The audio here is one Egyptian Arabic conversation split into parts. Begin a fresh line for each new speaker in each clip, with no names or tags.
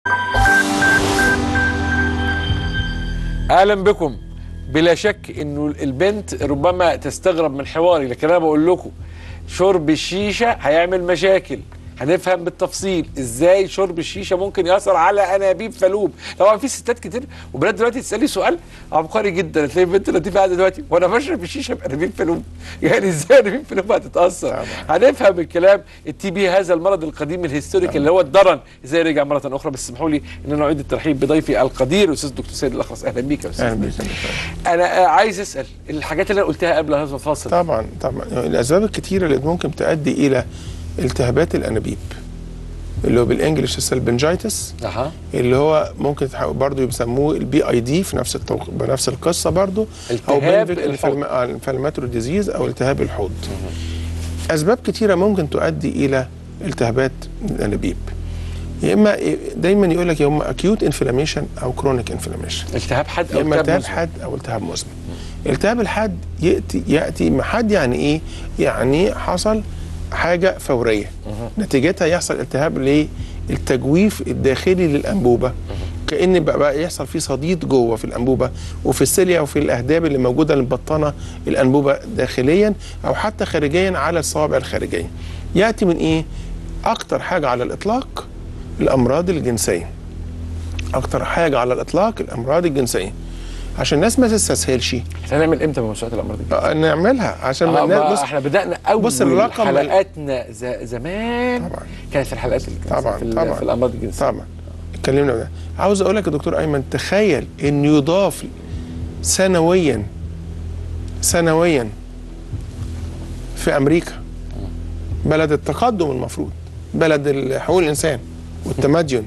اهلا بكم بلا شك انه البنت ربما تستغرب من حواري لكن انا بقول لكم شرب الشيشه هيعمل مشاكل هنفهم بالتفصيل ازاي شرب الشيشه ممكن ياثر على انابيب فلوب طبعا في ستات كتير وبنات دلوقتي تسالي سؤال عبقري جدا تلاقي بنت لطيفه قاعده دلوقتي وانا بشرب الشيشه بانابيب فلوب يعني ازاي انابيب فلوب هتتاثر هنفهم الكلام التي بي هذا المرض القديم الهستوريك اللي هو الضرن ازاي رجع مره اخرى بس اسمحوا لي ان انا اعيد الترحيب بضيفي القدير استاذ دكتور سيد الاخرس اهلا بيك يا استاذ
اهلا بيك
انا آه، عايز اسال الحاجات اللي انا قلتها قبل هذا الفاصل
طبعا طبعا يعني الاسباب الكثيره اللي ممكن تؤدي الى التهابات الانابيب اللي هو بالانجلش السلبنجايتس
اها
اللي هو ممكن برضه بيسموه البي اي دي في نفس التوق... بنفس القصه برضه
التهاب الحوض.
الانفلاماتوري ديزيز او التهاب الحوض اسباب كثيره ممكن تؤدي الى التهابات الانابيب يا اما دايما يقول لك يا اما اكيوت انفلاميشن او كرونيك انفلاميشن
التهاب حاد
يا
او
اما التهاب
مزمن.
حاد او التهاب مزمن التهاب الحاد ياتي ياتي مع حد يعني ايه يعني حصل حاجه فوريه نتيجتها يحصل التهاب للتجويف الداخلي للانبوبه كان بقى, بقى يحصل فيه صديد جوه في الانبوبه وفي السيليا وفي الاهداب اللي موجوده اللي مبطنه الانبوبه داخليا او حتى خارجيا على الصوابع الخارجيه ياتي من ايه اكتر حاجه على الاطلاق الامراض الجنسيه اكتر حاجه على الاطلاق الامراض الجنسيه عشان الناس ما تستسهلش
هنعمل امتى موسوعات الامراض دي؟
آه، نعملها عشان ما
آه
الناس
ما
بص
احنا بدانا اول
بص الرقم ال-
حلقاتنا ز- زمان
طبعا.
كانت في الحلقات الجنسية
طبعا
في, ال-
طبعا
في الامراض الجنسيه
طبعا اتكلمنا ده عاوز اقول لك يا دكتور ايمن تخيل ان يضاف سنويا سنويا في امريكا بلد التقدم المفروض بلد حقوق الانسان والتمدن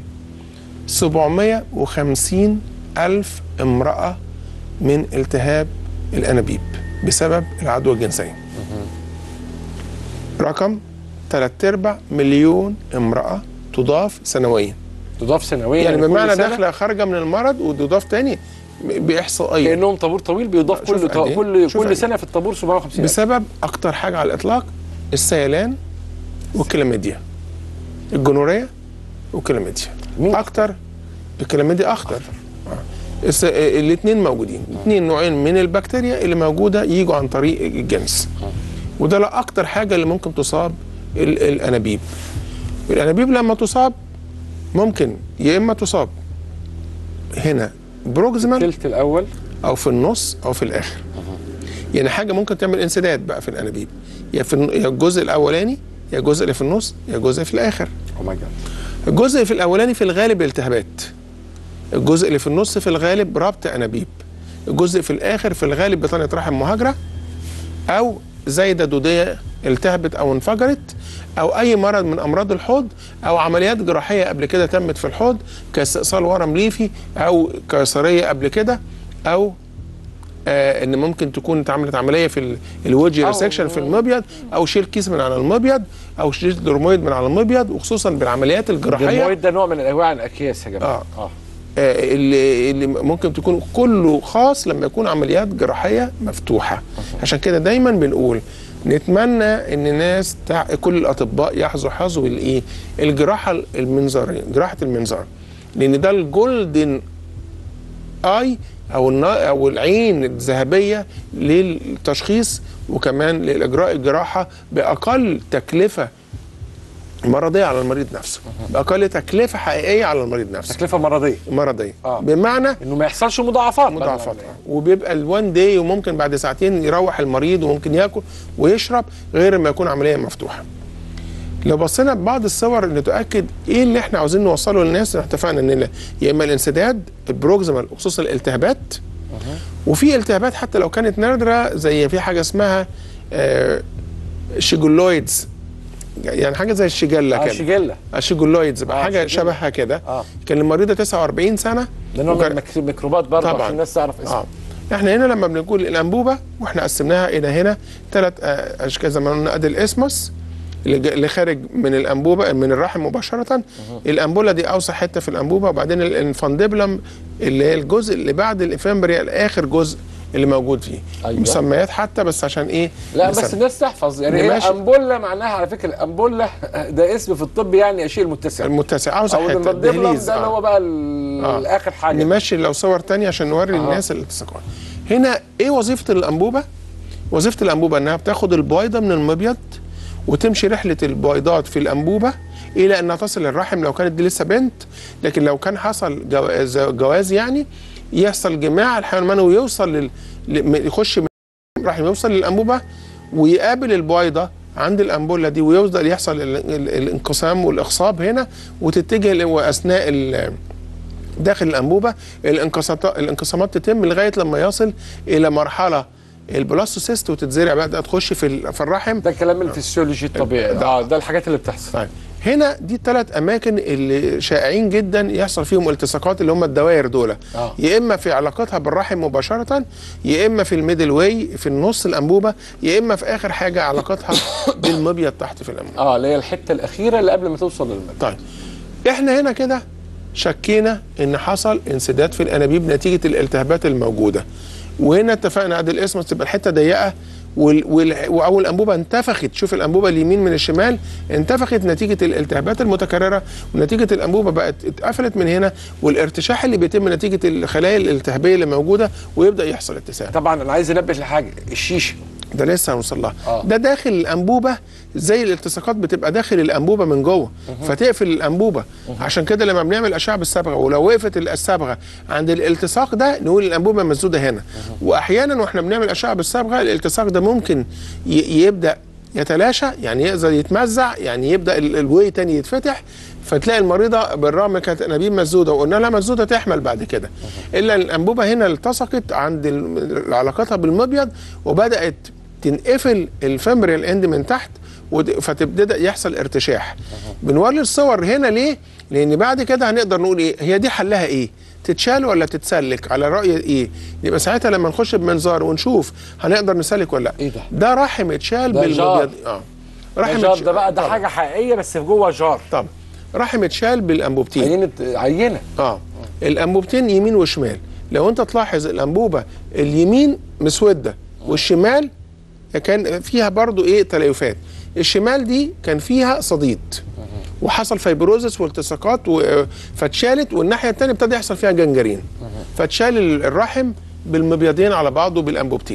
750 الف امراه من التهاب الانابيب بسبب العدوى الجنسيه رقم 3 ارباع مليون امراه تضاف سنويا
تضاف سنويا
يعني
كل
بمعنى
سنة
داخله خارجه من المرض وتضاف تاني باحصائيه
كانهم طابور طويل بيضاف
شوف
كل
قد إيه؟
كل
شوف قد
كل
إيه؟
سنه في الطابور 750
بسبب اكتر حاجه على الاطلاق السيلان والكلاميديا الجنوريه والكلاميديا
مين
اكتر الكلاميديا اخطر الاثنين موجودين اثنين نوعين من البكتيريا اللي موجوده يجوا عن طريق الجنس وده لا اكتر حاجه اللي ممكن تصاب ال- الانابيب الانابيب لما تصاب ممكن يا اما تصاب هنا بروكسيمال
الثلث الاول
او في النص او في الاخر يعني حاجه ممكن تعمل انسداد بقى في الانابيب يا في الن- يا الجزء الاولاني يا الجزء اللي في النص يا الجزء في الاخر
او ماي جاد
الجزء في الاولاني في الغالب التهابات الجزء اللي في النص في الغالب ربط انابيب الجزء في الاخر في الغالب بطانه رحم مهاجره او زايده دوديه التهبت او انفجرت او اي مرض من امراض الحوض او عمليات جراحيه قبل كده تمت في الحوض كاستئصال ورم ليفي او قيصريه قبل كده او آه ان ممكن تكون اتعملت عمليه في ال- الوجه
أو-
ريسكشن في المبيض او شيل كيس من على المبيض او شيل درمويد من على المبيض وخصوصا بالعمليات الجراحيه
الدرمويد ده نوع من انواع الاكياس يا جماعه
آه.
اه
آه، اللي اللي ممكن تكون كله خاص لما يكون عمليات جراحيه مفتوحه عشان كده دايما بنقول نتمنى ان الناس تع... كل الاطباء يحظوا حظو الايه الجراحه المنظريه جراحه المنظار لان ده الجولدن اي او النا... او العين الذهبيه للتشخيص وكمان لاجراء الجراحه باقل تكلفه مرضيه على المريض نفسه باقل تكلفه حقيقيه على المريض نفسه
تكلفه مرضيه
مرضيه
آه.
بمعنى
انه ما يحصلش مضاعفات بعد
مضاعفات
العملية.
وبيبقى الوان داي وممكن بعد ساعتين يروح المريض وممكن ياكل ويشرب غير ما يكون عمليه مفتوحه لو بصينا ببعض الصور اللي تؤكد ايه اللي احنا عاوزين نوصله للناس احنا اتفقنا ان لا- يا اما الانسداد البروكسيمال خصوصا الالتهابات وفي التهابات حتى لو كانت نادره زي في حاجه اسمها آه شيجولويدز يعني حاجه زي الشجله
اه
كده
شيجيلا
الشيجولويدز بقى
آه،
حاجه
شيجيلا.
شبهها كده
اه
كان المريضه 49 سنه
ده نوع من
وكان-
الميك- الميكروبات برضه
طبعاً.
عشان الناس تعرف اسمه
اه احنا هنا لما بنقول الانبوبه واحنا قسمناها الى هنا ثلاث اشكال زي ما قلنا ادي الاسمس اللي جا- اللي خارج من الانبوبه من الرحم مباشره الانبوله دي اوسع حته في الانبوبه وبعدين الانفانديبلم اللي هي الجزء اللي بعد الافامبريال اخر جزء اللي موجود فيه
أيوة.
مسميات حتى بس عشان ايه
لا بس
نسمي.
الناس تحفظ يعني هي
ماشي.
امبولا معناها على فكره امبولا ده اسم في الطب يعني الشيء المتسع
المتسع عاوز
او
حته
الدبلم
دهليز
ده اللي
آه.
هو بقى ال-
آه.
الاخر حاجه
نمشي لو صور تانية عشان نوري
آه.
الناس الالتصاقات هنا ايه وظيفه الانبوبه وظيفه الانبوبه انها بتاخد البويضه من المبيض وتمشي رحله البويضات في الانبوبه الى انها تصل للرحم لو كانت دي لسه بنت لكن لو كان حصل جواز, جواز يعني يحصل جماع الحيوان المنوي يوصل لل... ل- يخش من الرحم يوصل للانبوبه ويقابل البويضه عند الانبوله دي ويفضل يحصل ال... ال... الانقسام والاخصاب هنا وتتجه ل- واثناء ال... داخل الانبوبه الانقسامات الانقسامات تتم لغايه لما يصل الى مرحله البلاستوسيست وتتزرع بقى تخش في ال- في الرحم
ده كلام الفسيولوجي الطبيعي
ده-
اه ده الحاجات اللي بتحصل
طيب هنا دي الثلاث اماكن اللي شائعين جدا يحصل فيهم التصاقات اللي هم الدوائر دول
آه.
يا اما في علاقتها بالرحم مباشره يا اما في الميدل واي في النص الانبوبه يا اما في اخر حاجه علاقتها بالمبيض تحت في الانبوبه
اه اللي هي الحته الاخيره اللي قبل ما توصل للمبنى
طيب احنا هنا كده شكينا ان حصل انسداد في الانابيب نتيجه الالتهابات الموجوده وهنا اتفقنا ادي الاسم تبقى الحته ضيقه وال... وال... او الانبوبه انتفخت شوف الانبوبه اليمين من الشمال انتفخت نتيجه الالتهابات المتكرره ونتيجه الانبوبه بقت اتقفلت من هنا والارتشاح اللي بيتم نتيجه الخلايا الالتهابيه اللي موجوده ويبدا يحصل اتساع
طبعا انا عايز انبه لحاجه الشيشه
ده لسه هنوصل لها
آه.
ده داخل الانبوبه زي الالتصاقات بتبقى داخل الانبوبه من جوه فتقفل الانبوبه عشان كده لما بنعمل اشعه بالصبغه ولو وقفت الصبغه عند الالتصاق ده نقول الانبوبه مسدوده هنا واحيانا واحنا بنعمل اشعه بالصبغه الالتصاق ده ممكن ي- يبدا يتلاشى يعني يقدر يتمزع يعني يبدا ال- الوي تاني يتفتح فتلاقي المريضه بالرغم كانت انابيب مسدوده وقلنا لها مسدوده تحمل بعد كده الا الانبوبه هنا التصقت عند ال- علاقتها بالمبيض وبدات تنقفل الفمبريال اند من تحت ود- فتبدا يحصل ارتشاح بنوري الصور هنا ليه لان بعد كده هنقدر نقول ايه هي دي حلها ايه تتشال ولا تتسلك على راي ايه يبقى ساعتها لما نخش بمنظار ونشوف هنقدر نسلك ولا لا
إيه ده؟
ده رحم اتشال
ده جار.
بالمبيض اه
ده جار
اتش-
ده بقى ده
طبعا.
حاجه حقيقيه بس في جوه جار
طبعا رحم اتشال بالانبوبتين
عينه عينه
اه الانبوبتين يمين وشمال لو انت تلاحظ الانبوبه اليمين مسوده والشمال كان فيها برضو ايه تليفات الشمال دي كان فيها صديد وحصل فيبروزس والتصاقات و- فاتشالت والناحيه الثانيه ابتدى يحصل فيها جنجرين فاتشال ال- الرحم بالمبيضين على بعضه بالانبوبتين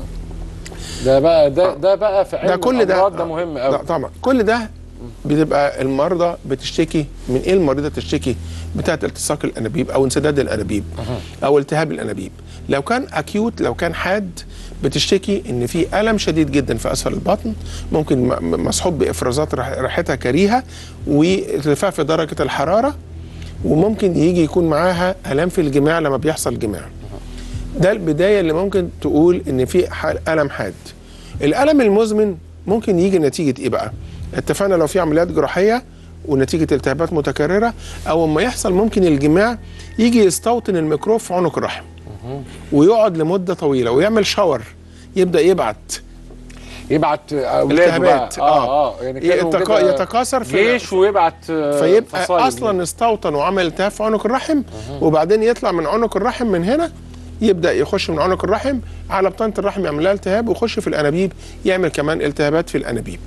ده بقى ده ده بقى في علم
ده كل ده
الأمراض ده مهم
لا
قوي
طبعا كل ده بتبقى المرضى بتشتكي من ايه المريضه تشتكي بتاعه التصاق الانابيب او انسداد الانابيب او التهاب الانابيب لو كان اكيوت لو كان حاد بتشتكي ان في الم شديد جدا في اسفل البطن ممكن م- م- مصحوب بافرازات رح- ريحتها كريهه وارتفاع في درجه الحراره وممكن يجي يكون معاها الام في الجماع لما بيحصل جماع ده البدايه اللي ممكن تقول ان في حال- الم حاد الالم المزمن ممكن يجي نتيجه ايه بقى اتفقنا لو في عمليات جراحيه ونتيجه التهابات متكرره او اما يحصل ممكن الجماع يجي يستوطن الميكروب في عنق الرحم ويقعد لمده طويله ويعمل شاور يبدا يبعت
يبعت اولاده بقى
التهابات،
اه
آه.
اه يعني كانوا
يتكا-
كده
يتكاثر في-
جيش ويبعت آه،
فيبقى
فصائل.
اصلا استوطن وعمل التهاب في عنق الرحم وبعدين يطلع من عنق الرحم من هنا يبدا يخش من عنق الرحم على بطانه الرحم يعمل لها التهاب ويخش في الانابيب يعمل كمان التهابات في الانابيب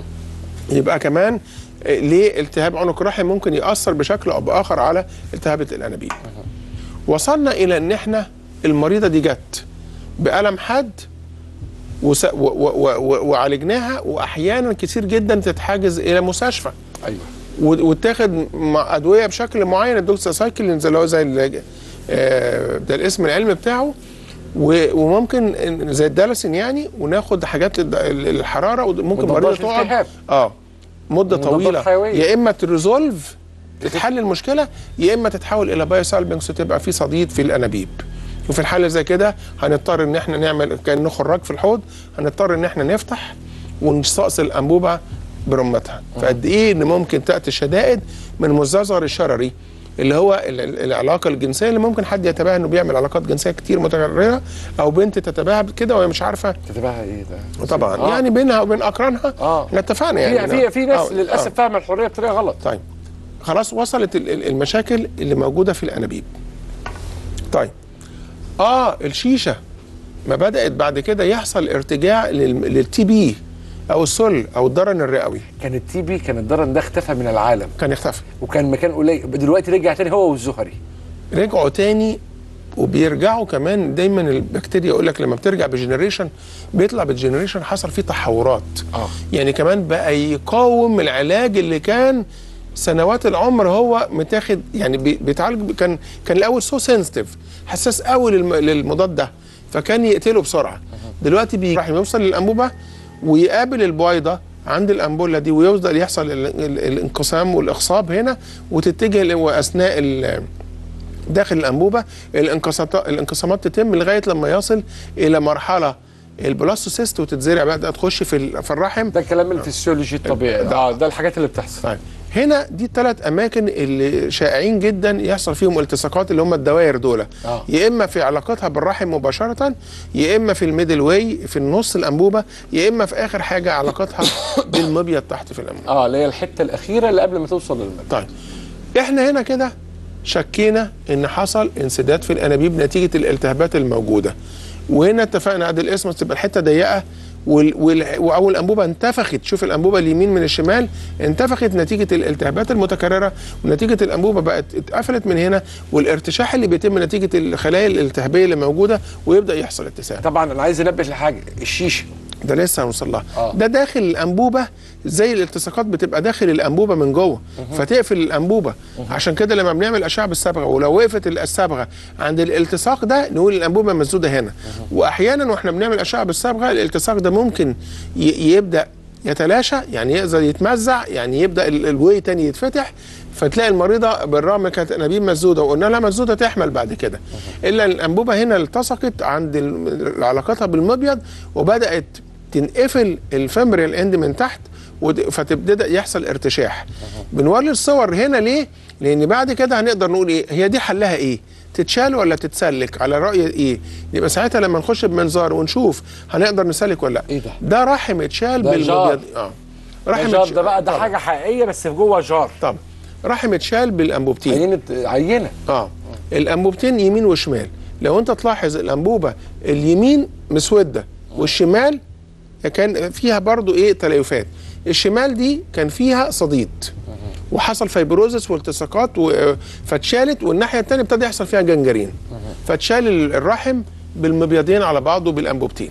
يبقى كمان آه، ليه التهاب عنق الرحم ممكن ياثر بشكل او باخر على التهابه الانابيب وصلنا الى ان احنا المريضه دي جت بالم حاد وس- و- و- و- و- وعالجناها واحيانا كتير جدا تتحاجز الى مستشفى
ايوه
و- وتاخد مع ادويه بشكل معين الدوكساسايكلينز اللي هو زي ال- آه، ده الاسم العلمي بتاعه و- وممكن إن- زي الدالسين يعني وناخد حاجات الد- ال- الحراره وممكن
مضادات
مريضه تقعد
التهاب.
اه مده
مضادات
طويله
حيوية.
يا اما تريزولف تتحل المشكله يا اما تتحول الى بايوسالبنكس وتبقى في صديد في الانابيب وفي الحاله زي كده هنضطر ان احنا نعمل كانه خراج في الحوض هنضطر ان احنا نفتح ونستأصل الانبوبه برمتها فقد ايه ان ممكن تاتي الشدائد من مزدزر الشرري اللي هو ال- ال- العلاقه الجنسيه اللي ممكن حد يتباهى انه بيعمل علاقات جنسيه كتير متكرره او بنت تتباهى كده وهي مش عارفه
تتباهى ايه ده
طبعا
آه.
يعني بينها وبين اقرانها
آه.
احنا اتفقنا يعني
في في في ناس
آه،
للاسف
آه.
فاهمه الحريه بطريقه غلط
طيب خلاص وصلت ال- ال- المشاكل اللي موجوده في الانابيب طيب اه الشيشه ما بدات بعد كده يحصل ارتجاع للتي بي او السل او الضرن الرئوي
كان التي بي كان الضرن ده اختفى من العالم
كان اختفى
وكان مكان قليل دلوقتي رجع تاني هو والزهري
رجعوا تاني وبيرجعوا كمان دايما البكتيريا يقول لك لما بترجع بجنريشن بيطلع بالجنريشن حصل فيه تحورات
آه.
يعني كمان بقى يقاوم العلاج اللي كان سنوات العمر هو متاخد يعني بي- بيتعالج كان كان الاول سو سنسيتيف حساس قوي للم- للمضاد ده فكان يقتله بسرعه دلوقتي بيروح يوصل للانبوبه ويقابل البويضه عند الانبوله دي ويفضل يحصل ال- ال- الانقسام والاخصاب هنا وتتجه ل- واثناء ال- داخل الانبوبه الانقسامات الانقسامات تتم لغايه لما يصل الى مرحله البلاستوسيست وتتزرع بقى ده تخش في ال- في الرحم
ده كلام الفسيولوجي الطبيعي ده, ده الحاجات اللي بتحصل
طيب هنا دي الثلاث اماكن اللي شائعين جدا يحصل فيهم التصاقات اللي هم الدوائر دول
آه.
يا اما في علاقتها بالرحم مباشره يا اما في الميدل واي في النص الانبوبه يا اما في اخر حاجه علاقتها بالمبيض تحت في الانبوبه
اه اللي هي الحته الاخيره اللي قبل ما توصل للمبنى
طيب احنا هنا كده شكينا ان حصل انسداد في الانابيب نتيجه الالتهابات الموجوده وهنا اتفقنا عند الاسم تبقى الحته ضيقه وال... وال... او الانبوبه انتفخت شوف الانبوبه اليمين من الشمال انتفخت نتيجه الالتهابات المتكرره ونتيجه الانبوبه بقت اتقفلت من هنا والارتشاح اللي بيتم نتيجه الخلايا الالتهابيه اللي موجوده ويبدا يحصل اتساع
طبعا انا عايز انبه لحاجه الشيشه
ده لسه هنوصل لها
آه.
ده داخل الانبوبه زي الالتصاقات بتبقى داخل الانبوبه من جوه فتقفل الانبوبه عشان كده لما بنعمل اشعه بالصبغه ولو وقفت الصبغه عند الالتصاق ده نقول الانبوبه مسدوده هنا واحيانا واحنا بنعمل اشعه بالصبغه الالتصاق ده ممكن ي- يبدا يتلاشى يعني يقدر يتمزع يعني يبدا ال- الوي تاني يتفتح فتلاقي المريضه بالرغم كانت انابيب مسدوده وقلنا لها مسدوده تحمل بعد كده الا الانبوبه هنا التصقت عند ال- علاقتها بالمبيض وبدات تنقفل الفمبريال اند من تحت ود- فتبدا يحصل ارتشاح بنوري الصور هنا ليه لان بعد كده هنقدر نقول ايه هي دي حلها ايه تتشال ولا تتسلك على راي ايه يبقى ساعتها لما نخش بمنظار ونشوف هنقدر نسلك ولا لا
إيه ده؟
ده رحم اتشال
ده جار.
بالمبيض اه
ده جار
اتش-
ده بقى ده
طبعا.
حاجه حقيقيه بس في جوه جار
طبعا رحم اتشال بالانبوبتين
عينه عينه
اه الانبوبتين يمين وشمال لو انت تلاحظ الانبوبه اليمين مسوده والشمال كان فيها برضو ايه تليفات الشمال دي كان فيها صديد وحصل فيبروزس والتصاقات و- فاتشالت والناحيه الثانيه ابتدى يحصل فيها جنجرين فاتشال ال- الرحم بالمبيضين على بعضه بالانبوبتين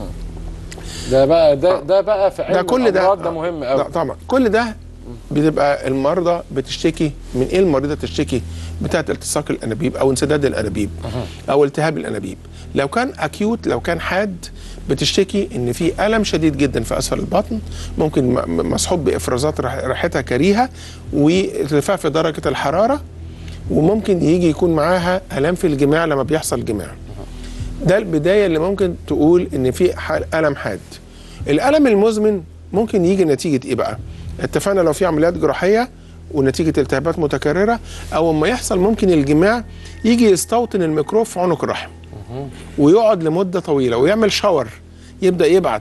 ده بقى ده ده بقى في علم
ده كل ده
الأمراض ده مهم
لا
قوي
طبعا كل ده بتبقى المرضى بتشتكي من ايه المريضه تشتكي بتاعت التصاق الانابيب او انسداد الانابيب او التهاب الانابيب لو كان اكيوت لو كان حاد بتشتكي ان في الم شديد جدا في اسفل البطن ممكن م- م- مصحوب بافرازات رح- ريحتها كريهه وارتفاع في درجه الحراره وممكن يجي يكون معاها الام في الجماع لما بيحصل جماع ده البدايه اللي ممكن تقول ان في حال- الم حاد الالم المزمن ممكن يجي نتيجه ايه بقى اتفقنا لو في عمليات جراحيه ونتيجه التهابات متكرره او اما يحصل ممكن الجماع يجي يستوطن الميكروب في عنق الرحم ويقعد لمده طويله ويعمل شاور يبدا يبعت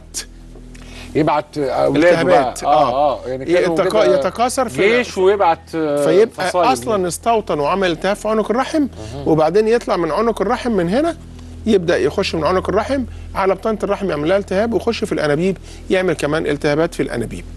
يبعت اولاده بقى
التهابات،
اه
آه.
اه يعني كانوا
يتكا-
كده
يتكاثر في-
جيش ويبعت آه،
فيبقى
فصائل.
اصلا استوطن وعمل التهاب في عنق الرحم وبعدين يطلع من عنق الرحم من هنا يبدا يخش من عنق الرحم على بطانه الرحم يعمل لها التهاب ويخش في الانابيب يعمل كمان التهابات في الانابيب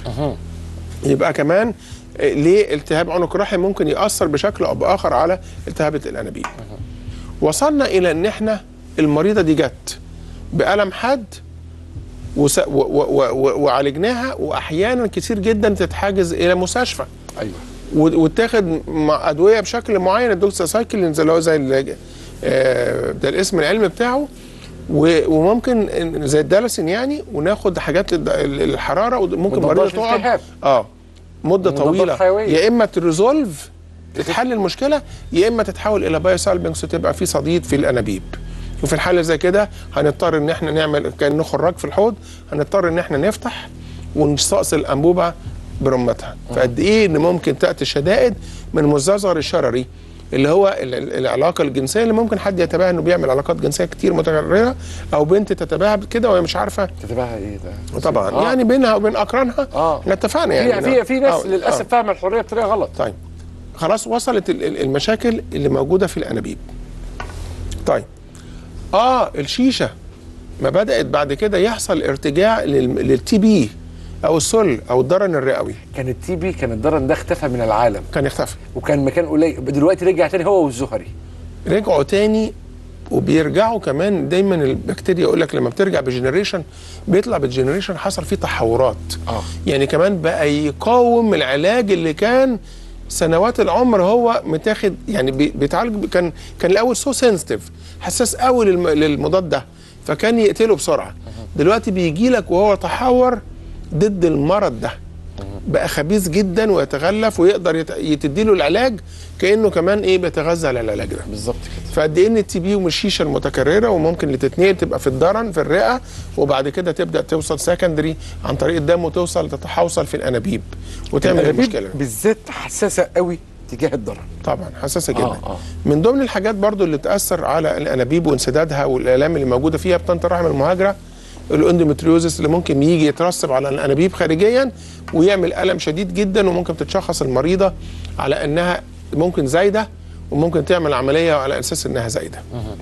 يبقى كمان آه، ليه التهاب عنق الرحم ممكن ياثر بشكل او باخر على التهابات الانابيب وصلنا الى ان احنا المريضه دي جت بالم حاد وس- و- و- و- و- وعالجناها واحيانا كتير جدا تتحجز الى مستشفى
ايوه
و- وتاخد مع ادويه بشكل معين الدوكساسايكلين اللي هو زي ال- آه، ده الاسم العلمي بتاعه و- وممكن إن- زي الدالسين يعني وناخد حاجات للد- ال- الحراره وممكن
مضادات
مريضه تقعد
التهاب.
اه مده
مضادات
طويله
حيوية.
يا اما تريزولف تتحل المشكله يا اما تتحول الى بايوسالبنكس وتبقى في صديد في الانابيب وفي الحاله زي كده هنضطر ان احنا نعمل كانه خراج في الحوض هنضطر ان احنا نفتح ونستأصل الانبوبه برمتها فقد ايه ان ممكن تاتي الشدائد من مزدزر الشرري اللي هو ال- ال- العلاقه الجنسيه اللي ممكن حد يتباهى انه بيعمل علاقات جنسيه كتير متكرره او بنت تتباهى بكده وهي مش عارفه
كتبها ايه ده
طبعا
آه.
يعني بينها وبين اقرانها
آه.
احنا اتفقنا يعني
في في في ناس
آه،
للاسف
آه.
فاهمه الحريه بطريقه غلط
طيب خلاص وصلت ال- ال- المشاكل اللي موجوده في الانابيب طيب اه الشيشه ما بدات بعد كده يحصل ارتجاع للتي بي او السل او الضرن الرئوي
كان التي بي كان الضرن ده اختفى من العالم
كان يختفي
وكان مكان قليل دلوقتي رجع تاني هو والزهري
رجعوا تاني وبيرجعوا كمان دايما البكتيريا يقول لك لما بترجع بجنريشن بيطلع بالجنريشن حصل فيه تحورات
آه.
يعني كمان بقى يقاوم العلاج اللي كان سنوات العمر هو متاخد يعني بي- بيتعالج كان كان الاول سو سنسيتيف حساس قوي للم- للمضاد ده فكان يقتله بسرعه دلوقتي بيجي لك وهو تحور ضد المرض ده بقى خبيث جدا ويتغلف ويقدر يت- يتديله العلاج كانه كمان ايه بيتغذى على العلاج ده
بالظبط كده
فقد ايه ان التي بي ومش الشيشه المتكرره وممكن اللي تتنقل تبقى في الدرن في الرئه وبعد كده تبدا توصل سكندري عن طريق الدم وتوصل تتحوصل في الانابيب وتعمل
الأنابيب
المشكله
بالذات حساسه قوي تجاه الضرن
طبعا حساسه جدا
آه، آه.
من ضمن الحاجات برضو اللي تاثر على الانابيب وانسدادها والالام اللي موجوده فيها بطانه الرحم المهاجره الاندومتريوزس اللي ممكن يجي يترسب على الانابيب خارجيا ويعمل الم شديد جدا وممكن تتشخص المريضه على انها ممكن زايده وممكن تعمل عمليه على اساس انها زايده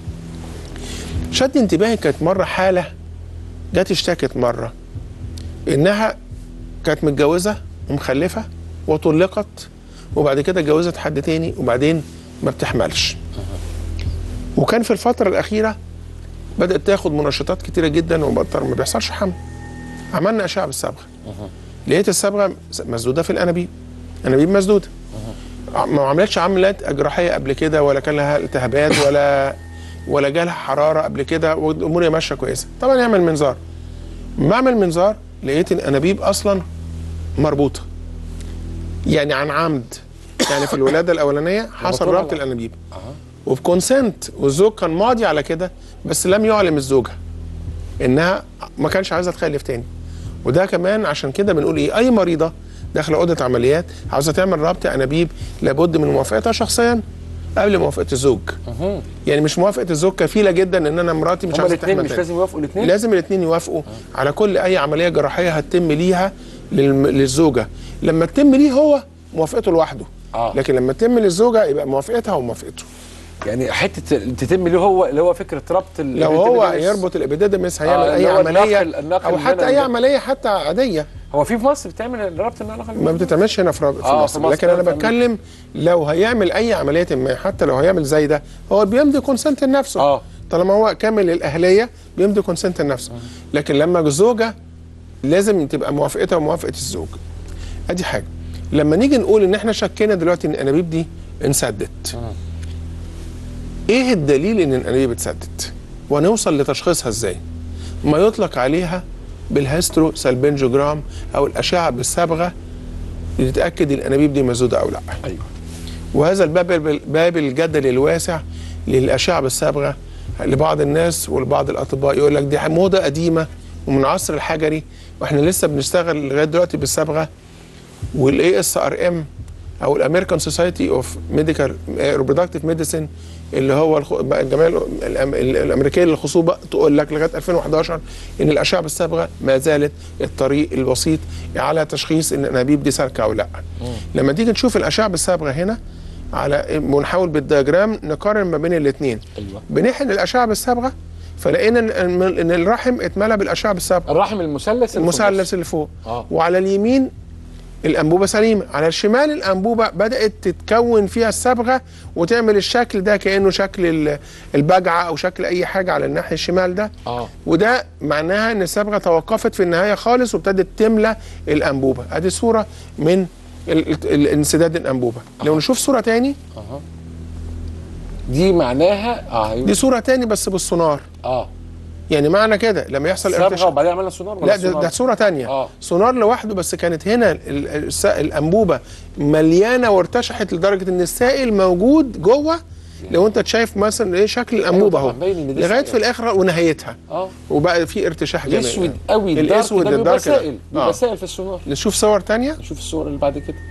شد انتباهي كانت مره حاله جت اشتكت مره انها كانت متجوزه ومخلفه وطلقت وبعد كده اتجوزت حد تاني وبعدين ما بتحملش وكان في الفتره الاخيره بدات تاخد منشطات كتيره جدا وبطل ما بيحصلش حمل عملنا اشعه بالصبغه لقيت الصبغه مسدوده في الانابيب انابيب مسدوده ما عملتش عمليات جراحيه قبل كده ولا كان لها التهابات ولا ولا جالها حراره قبل كده والامور ماشيه كويسه طبعا يعمل منظار بعمل منظار لقيت الانابيب اصلا مربوطه يعني عن عمد يعني في الولاده الاولانيه حصل
ربطوها
ربط
على-
الانابيب وبكونسنت والزوج كان ماضي على كده بس لم يعلم الزوجه انها ما كانش عايزه تخلف تاني وده كمان عشان كده بنقول ايه اي مريضه داخله اوضه عمليات عاوزه تعمل ربط انابيب لابد من موافقتها شخصيا قبل موافقه الزوج يعني مش موافقه الزوج كفيله جدا ان انا مراتي مش
هما
عايزه
الاثنين
تحمل
مش
تاني.
لازم يوافقوا الاثنين
لازم الاثنين يوافقوا على كل اي عمليه جراحيه هتتم ليها للم- للزوجه لما تتم ليه هو موافقته لوحده
آه.
لكن لما تتم للزوجه يبقى موافقتها وموافقته
يعني حته تتم اللي هو اللي هو فكره ربط ال-
لو هو
الابيديديمس.
يربط الابيديدمس هيعمل
آه،
اي
اللي هو
عمليه
النقل- النقل
او حتى
المنوي
اي
ده.
عمليه حتى عاديه
هو في في مصر بتعمل ربط النقل
ما بتتعملش هنا في رب- في
آه،
مصر
في مصر
لكن انا
بتعمل.
بتكلم لو هيعمل اي عمليه ما حتى لو هيعمل زي ده هو بيمضي كونسنت لنفسه
آه.
طالما هو كامل الاهليه بيمضي كونسنت لنفسه لكن لما الزوجه لازم تبقى موافقتها وموافقه الزوج ادي حاجه لما نيجي نقول ان احنا شكينا دلوقتي ان الانابيب دي انسدت ايه الدليل ان الانابيب اتسدت ونوصل لتشخيصها ازاي ما يطلق عليها بالهيسترو سالبنجوجرام او الاشعه بالصبغه لتتاكد الانابيب دي مسدوده او لا
ايوه
وهذا الباب باب الجدل الواسع للاشعه بالصبغه لبعض الناس ولبعض الاطباء يقول لك دي موضه قديمه ومن العصر الحجري واحنا لسه بنشتغل لغايه دلوقتي بالصبغه والاي اس ار ام او الامريكان سوسايتي اوف ميديكال ريبرودكتيف ميديسن اللي هو الخ- بقى الجمعيه الأم- الأم- الامريكيه للخصوبه تقول لك لغايه 2011 ان الاشعه بالصبغه ما زالت الطريق البسيط على تشخيص ان الانابيب دي سالكه او لا. لما تيجي نشوف الاشعه بالصبغه هنا على ونحاول بالدياجرام نقارن ما بين الاثنين.
ايوه
بنحقن الاشعه بالصبغه فلقينا ان ان الرحم اتملى بالاشعه بالصبغه.
الرحم المثلث اللي في
المثلث
النص.
اللي فوق
آه.
وعلى اليمين الانبوبه سليمه على الشمال الانبوبه بدات تتكون فيها الصبغه وتعمل الشكل ده كانه شكل ال- البجعه او شكل اي حاجه على الناحيه الشمال ده
اه
وده معناها ان الصبغه توقفت في النهايه خالص وابتدت تملى الانبوبه ادي صوره من ال- ال- الانسداد الانبوبه لو نشوف صوره تاني
اها دي معناها اه أيوة.
دي صوره تاني بس بالسونار
اه
يعني معنى كده لما يحصل
صبغه
ارتشاح
وبعدين عملنا سونار ولا
لا ده,
سونار؟
ده صوره تانية
آه.
سونار لوحده بس كانت هنا ال- ال- الس- الانبوبه مليانه وارتشحت لدرجه ان السائل موجود جوه لو انت شايف مثلا ايه شكل الانبوبه اهو
طبعاً باين إن دي
لغايه
سائل.
في الاخر ونهايتها
اه
وبقى في ارتشاح جامد
الاسود قوي الدارك
الاسود
ده بيبقى
الدارك ده.
سائل بيبقى
آه.
سائل في السونار
نشوف صور تانية
نشوف الصور اللي بعد كده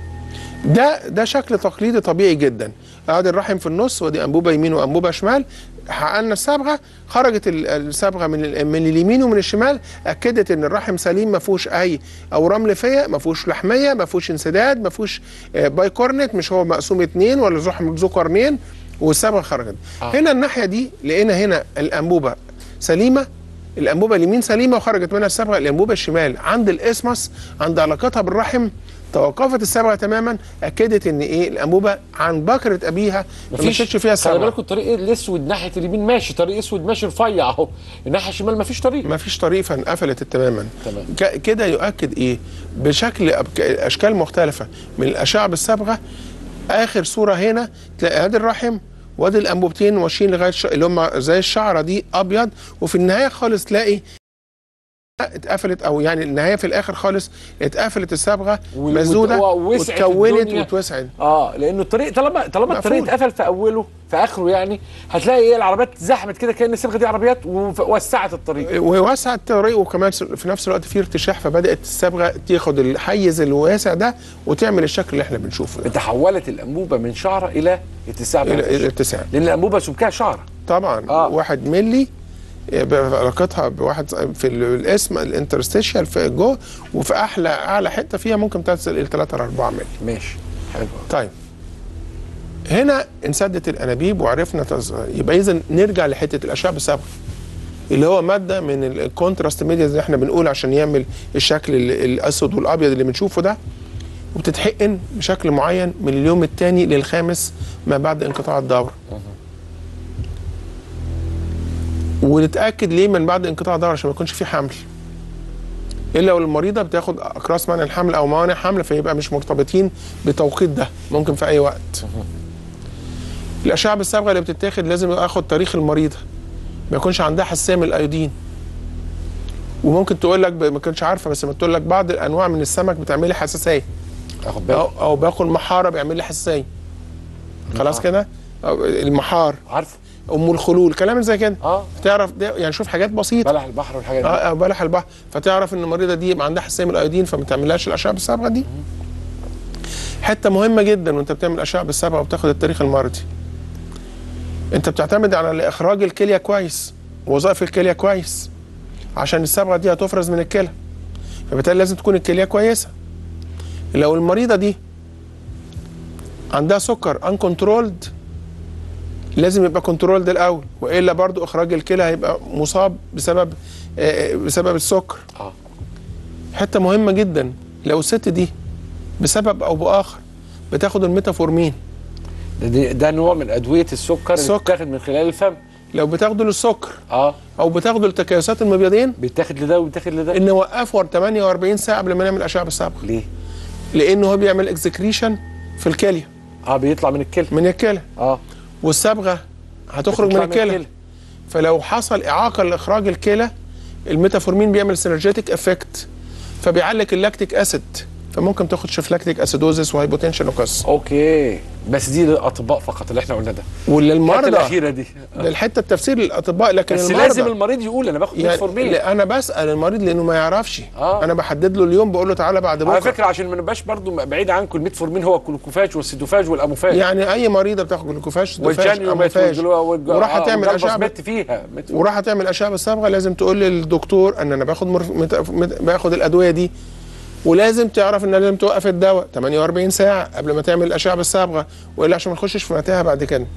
ده ده شكل تقليدي طبيعي جدا قاعد الرحم في النص ودي انبوبه يمين وانبوبه شمال حققنا الصبغه خرجت ال- الصبغه من ال- من اليمين ومن الشمال اكدت ان الرحم سليم ما فيهوش اي اورام ليفيه ما فيهوش لحميه ما فيهوش انسداد ما فيهوش آه، باي كورنت مش هو مقسوم اتنين ولا رحم ذو قرنين والصبغه خرجت
آه.
هنا الناحيه دي لقينا هنا الانبوبه سليمه الانبوبه اليمين سليمه وخرجت منها الصبغه الانبوبه الشمال عند الاسمس عند علاقتها بالرحم توقفت الصبغه تماما اكدت ان ايه الانبوبه عن بكره ابيها ما مشيتش فيها
خلي
الصبغه
بالكم الطريق الاسود ناحيه اليمين ماشي طريق اسود ماشي رفيع اهو الناحيه الشمال مفيش طريق
ما فيش طريق فانقفلت تماما
تمام.
ك- كده يؤكد ايه بشكل أب- اشكال مختلفه من الاشعه بالصبغه اخر صوره هنا تلاقي ادي الرحم وادي الانبوبتين ماشيين لغايه ش... اللي هم زي الشعره دي ابيض وفي النهايه خالص تلاقي اتقفلت او يعني النهايه في الاخر خالص اتقفلت الصبغه
وال-
مسدوده
ووسعت
واتكونت
الدنيا.
واتوسعت
اه لانه الطريق طالما طالما الطريق
مقفول.
اتقفل في اوله في اخره يعني هتلاقي ايه العربيات زحمت كده كان الصبغه دي عربيات ووسعت الطريق
ووسعت الطريق وكمان في نفس الوقت في ارتشاح فبدات الصبغه تاخد الحيز الواسع ده وتعمل الشكل اللي احنا بنشوفه ده
تحولت الانبوبه من شعره الى اتساع
الى
بهذا
إلى
الشكل.
اتساع
لان الانبوبه سمكها شعره
طبعا
آه.
آه. واحد ملي بعلاقتها بواحد في ال- الاسم الانترستيشال في جوه وفي احلى اعلى حته فيها ممكن تصل الى 3 4 ملي
ماشي حلو
طيب هنا انسدت الانابيب وعرفنا تز... يبقى اذا نرجع لحته الاشعه بالصبغه اللي هو ماده من الكونتراست ميديا اللي احنا بنقول عشان يعمل الشكل ال- الاسود والابيض اللي بنشوفه ده وبتتحقن بشكل معين من اليوم الثاني للخامس ما بعد انقطاع الدوره ونتاكد ليه من بعد انقطاع الدوره عشان ما يكونش في حمل الا لو المريضه بتاخد اقراص منع الحمل او موانع حمل فيبقى مش مرتبطين بتوقيت ده ممكن في اي وقت الاشعه بالصبغه اللي بتتاخد لازم اخد تاريخ المريضه ما يكونش عندها حساسيه من الايودين وممكن تقول لك ب- ما كنتش عارفه بس ما تقول لك بعض الانواع من السمك بتعمل لي حساسيه
اخد بالك
او او باكل محاره بيعمل لي حساسيه خلاص كده أو المحار
عارفه
ام الخلول كلام زي كده
اه
تعرف ده يعني شوف حاجات بسيطه
بلح البحر والحاجات دي
اه أو بلح البحر فتعرف ان المريضه دي يبقى عندها حساسيه من الايودين فما تعملهاش الاشعه بالصبغه دي حته مهمه جدا وانت بتعمل اشعه بالصبغه وبتاخد التاريخ المرضي انت بتعتمد على اخراج الكليه كويس وظائف الكليه كويس عشان الصبغه دي هتفرز من الكلى فبالتالي لازم تكون الكليه كويسه لو المريضه دي عندها سكر انكنترولد لازم يبقى كنترولد الاول والا برضو اخراج الكلى هيبقى مصاب بسبب آه، بسبب السكر
اه
حته مهمه جدا لو الست دي بسبب او باخر بتاخد الميتافورمين
ده, ده, ده نوع من ادويه السكر اللي
السكر.
بتتاخد من خلال الفم
لو بتاخده للسكر
اه
او بتاخده لتكيسات المبيضين
بيتاخد لده وبيتاخد لده
ان نوقفه 48 ساعه قبل ما نعمل اشعه بالصبغه
ليه؟
لانه هو بيعمل اكزكريشن في الكليه
اه بيطلع من الكلى
من الكلى
اه
والصبغه هتخرج من
بتطلع
الكلى فلو حصل اعاقه لاخراج الكلى الميتافورمين بيعمل سينرجيتك افكت فبيعلق اللاكتيك اسيد فممكن تاخد لاكتيك اسيدوزس وهايبوتنشن وقصه
اوكي بس دي للاطباء فقط اللي احنا قلنا ده الحته
وللمرضى
الاخيره دي
ده الحته التفسير للاطباء لكن
بس
المرضى
لازم المريض يقول انا باخد
يعني
ميتفورمين
لا، انا بسال المريض لانه ما يعرفش
آه.
انا بحدد له اليوم بقول له تعالى بعد
على
بكره
فكره عشان ما نبقاش برضو بعيد عنكم الميتفورمين هو الكلوكوفاج والسيدوفاج والاموفاج
يعني اي مريضه بتاخد جلوكوفاج
والجانيومات
وراح تعمل اشعه
بت فيها ميت-
وراح تعمل اشعه بالصبغه لازم تقول للدكتور ان انا باخد مرف... مت... مت... باخد الادويه دي ولازم تعرف ان لازم توقف الدواء 48 ساعه قبل ما تعمل الاشعه بالصبغه والا عشان ما تخشش في متاهه بعد كده.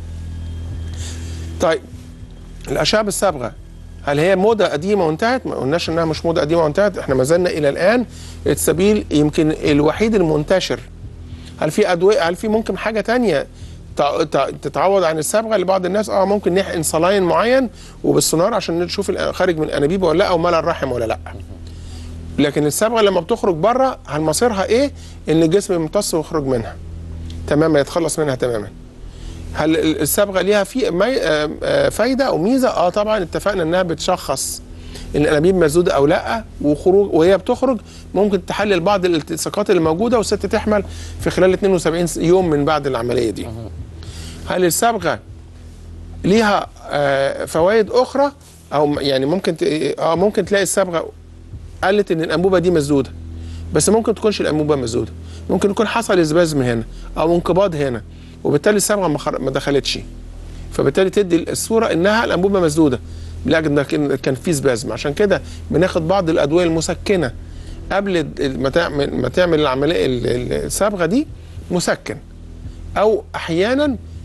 طيب الاشعه بالصبغه هل هي موضه قديمه وانتهت؟ ما قلناش انها مش موضه قديمه وانتهت، احنا ما زلنا الى الان السبيل يمكن الوحيد المنتشر. هل في ادويه هل في ممكن حاجه تانية تع- تع- تتعوض عن الصبغه لبعض الناس اه ممكن نحقن صلاين معين وبالسونار عشان نشوف الأ- خارج من الانابيب ولا لا او ملا الرحم ولا لا لكن الصبغه لما بتخرج بره هل مصيرها ايه ان الجسم يمتص ويخرج منها تماما يتخلص منها تماما هل ال- الصبغه ليها في مي... آه، آه، فايده او ميزه اه طبعا اتفقنا انها بتشخص ان الانابيب مسدوده او لا وخروج وهي بتخرج ممكن تحلل بعض الالتصاقات اللي موجوده والست تحمل في خلال 72 يوم من بعد العمليه دي هل الصبغه ليها آه، فوائد اخرى او م- يعني ممكن ت... اه ممكن تلاقي الصبغه قالت ان الانبوبه دي مسدوده بس ممكن تكونش الانبوبه مسدوده ممكن يكون حصل اسبازم هنا او انقباض هنا وبالتالي الصبغه ما خر- ما دخلتش فبالتالي تدي الصوره انها الانبوبه مسدوده لكن ده كان كان في سبازم عشان كده بناخد بعض الادويه المسكنه قبل ال- ما تعمل ما تعمل العمليه ال- ال- الصبغه دي مسكن او احيانا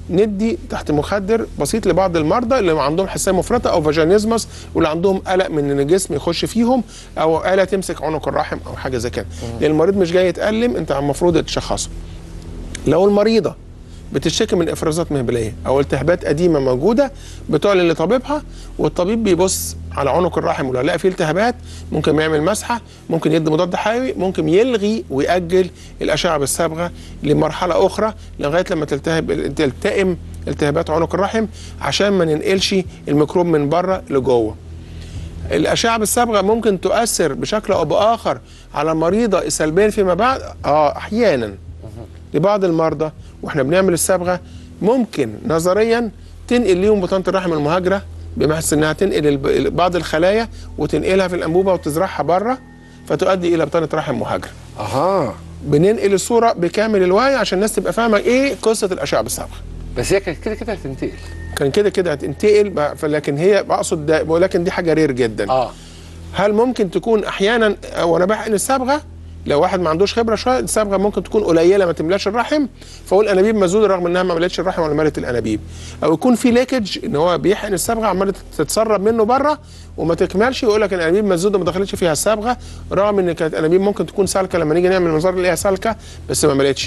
ندي تحت مخدر بسيط لبعض المرضى اللي عندهم حساسيه مفرطه او فاجينيزمس واللي عندهم قلق من ان الجسم يخش فيهم او آلة تمسك عنق الرحم او حاجه زي كده لان المريض مش جاي يتألم انت المفروض تشخصه لو المريضه بتشتكي من افرازات مهبليه او التهابات قديمه موجوده بتعلن لطبيبها والطبيب بيبص على عنق الرحم ولو لقى فيه التهابات ممكن يعمل مسحه ممكن يدي مضاد حيوي ممكن يلغي ويأجل الاشعه بالصبغه لمرحله اخرى لغايه لما تلتهب تلتئم التهابات عنق الرحم عشان ما ننقلش الميكروب من بره لجوه الاشعه بالصبغه ممكن تؤثر بشكل او باخر على المريضه سلبيا فيما بعد اه احيانا لبعض المرضى واحنا بنعمل الصبغه ممكن نظريا تنقل ليهم بطانه الرحم المهاجره بمحض انها تنقل الب- بعض الخلايا وتنقلها في الانبوبه وتزرعها بره فتؤدي الى بطانه رحم مهاجره.
اها
بننقل الصوره بكامل الوعي عشان الناس تبقى فاهمه ايه قصه الاشعه بالصبغه.
بس هي كانت كده كده هتنتقل
كان كده كده هتنتقل بقى- لكن هي بقصد ده ولكن دي حاجه رير جدا.
اه
هل ممكن تكون احيانا وانا بحقن الصبغه لو واحد ما عندوش خبره شويه الصبغه ممكن تكون قليله ما تملاش الرحم فاقول انابيب مسدوده رغم انها ما ملتش الرحم ولا ملت الانابيب او يكون في ليكج ان هو بيحقن الصبغه عماله تتسرب منه بره وما تكملش ويقول لك الانابيب مسدوده ما دخلتش فيها الصبغه رغم ان كانت انابيب ممكن تكون سالكه لما نيجي نعمل منظار نلاقيها سالكه بس ما ملتش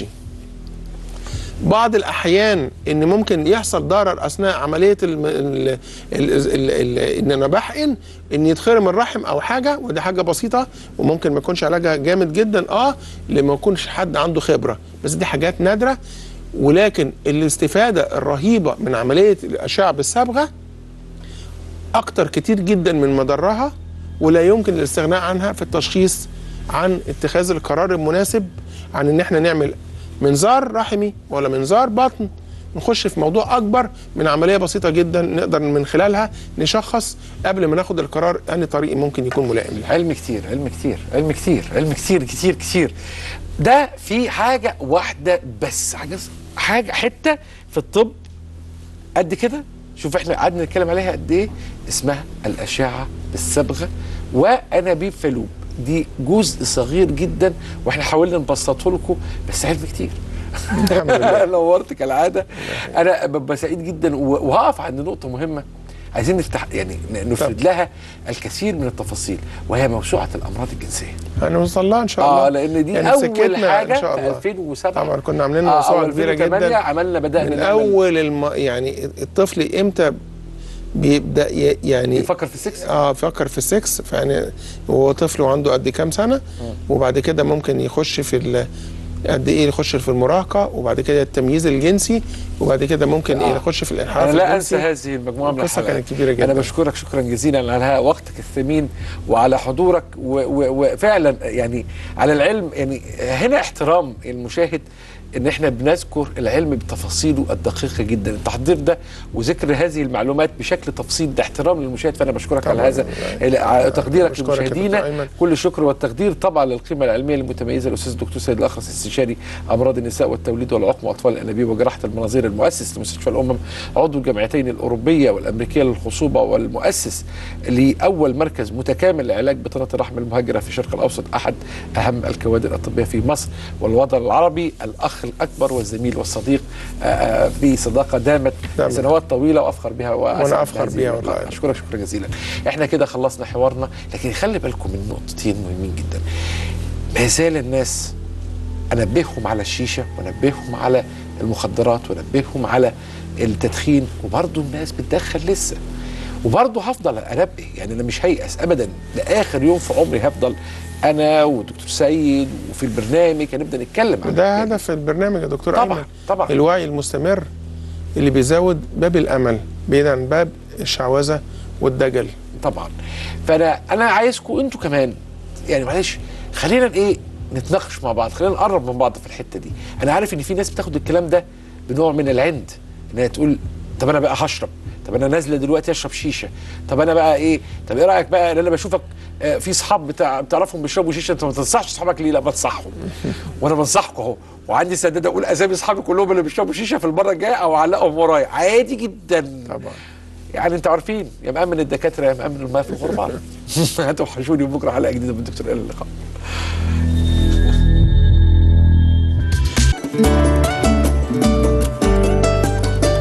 بعض الاحيان ان ممكن يحصل ضرر اثناء عمليه الم... ال... ال... ال... ال... ان انا بحقن ان يتخرم الرحم او حاجه ودي حاجه بسيطه وممكن ما يكونش علاجها جامد جدا اه لما يكونش حد عنده خبره بس دي حاجات نادره ولكن الاستفاده الرهيبه من عمليه الاشعه بالصبغه اكتر كتير جدا من مضرها ولا يمكن الاستغناء عنها في التشخيص عن اتخاذ القرار المناسب عن ان احنا نعمل منظار رحمي ولا منظار بطن نخش في موضوع اكبر من عمليه بسيطه جدا نقدر من خلالها نشخص قبل ما ناخد القرار انهي طريق ممكن يكون ملائم لها
علم كتير علم كتير علم كتير علم كتير كتير كتير ده في حاجة واحدة بس حاجة حاجة حتة في الطب قد كده شوف احنا قعدنا نتكلم عليها قد ايه اسمها الأشعة بالصبغة وأنابيب فلوب دي جزء صغير جدا واحنا حاولنا نبسطه لكم بس علم كتير
الحمد لله
نورت كالعاده انا ببقى سعيد جدا و- وهقف عند نقطه مهمه عايزين نفتح يعني ن- نفرد لها الكثير من التفاصيل وهي موسوعه الامراض الجنسيه
هنوصل لها ان شاء الله
اه لان دي
يعني
اول
سكتنا
حاجه
ان شاء
في
الله
2007
طبعا كنا عاملين
آه،
موسوعه
أو
كبيره
2008
جدا
عملنا بدانا
من
نعمل-
اول الم... يعني الطفل امتى بيبدا ي... يعني
يفكر في السكس
اه فكر في السكس فيعني هو طفل وعنده قد كام سنه وبعد كده ممكن يخش في ال... قد ايه يخش في المراهقه وبعد كده التمييز الجنسي وبعد كده ممكن
آه.
آه. يخش في الانحراف
انا لا
الجنسي.
انسى هذه المجموعه من
القصة
الحلقات
كانت كبيرة جدا.
انا بشكرك شكرا جزيلا على وقتك الثمين وعلى حضورك و- و- وفعلا يعني على العلم يعني هنا احترام المشاهد ان احنا بنذكر العلم بتفاصيله الدقيقه جدا التحضير ده وذكر هذه المعلومات بشكل تفصيل ده احترام للمشاهد فانا بشكرك على
طبعاً.
هذا ال- تقديرك
بشكرك يا دكتور
لمشاهدينا
أيمن.
كل الشكر والتقدير طبعا للقيمه العلميه المتميزه الاستاذ الدكتور سيد الاخرس استشاري امراض النساء والتوليد والعقم واطفال الانابيب وجراحه المناظير المؤسس لمستشفى الامم عضو الجامعتين الاوروبيه والامريكيه للخصوبه والمؤسس لاول مركز متكامل لعلاج بطانه الرحم المهاجره في الشرق الاوسط احد اهم الكوادر الطبيه في مصر والوطن العربي الاخ الاكبر والزميل والصديق آه، آه، في صداقه دامت
دامت.
سنوات طويله وافخر بها وأسعد
أفخر
بهذه
بيها
اللقاء.
والله.
اشكرك شكرا جزيلا احنا كده خلصنا حوارنا لكن خلي بالكم من نقطتين مهمين جدا ما زال الناس انبههم على الشيشه وانبههم على المخدرات وانبههم على التدخين وبرضه الناس بتدخن لسه وبرضه هفضل انبه يعني انا مش هيأس ابدا لاخر يوم في عمري هفضل انا والدكتور سيد وفي البرنامج هنبدا نتكلم عن
ده
الحاجات دي.
هدف البرنامج يا دكتور
طبعاً،
ايمن
طبعاً.
الوعي المستمر اللي بيزود باب الامل بعيد عن باب الشعوذه والدجل
طبعا فانا انا عايزكم انتوا كمان يعني معلش خلينا ايه نتناقش مع بعض خلينا نقرب من بعض في الحته دي انا عارف ان في ناس بتاخد الكلام ده بنوع من العند ان هي تقول طب انا بقى هشرب طب انا نازله دلوقتي اشرب شيشه طب انا بقى ايه طب ايه رايك بقى ان انا بشوفك آه، في اصحاب بتاع بتعرفهم بيشربوا شيشه انت ما تنصحش اصحابك ليه لا بنصحهم وانا بنصحكم اهو وعندي استعداد اقول اسامي اصحابي كلهم اللي بيشربوا شيشه في المره الجايه او اعلقهم ورايا عادي جدا
طبعا
يعني انتوا عارفين يا مأمن الدكاتره يا مأمن الماء في الغربه هتوحشوني بكره حلقه جديده من الدكتور الى اللقاء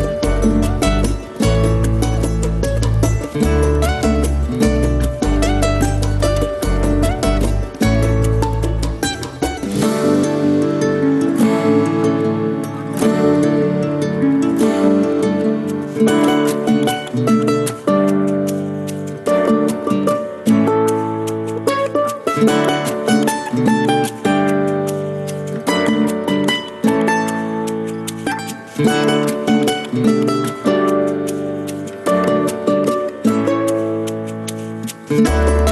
الرحيم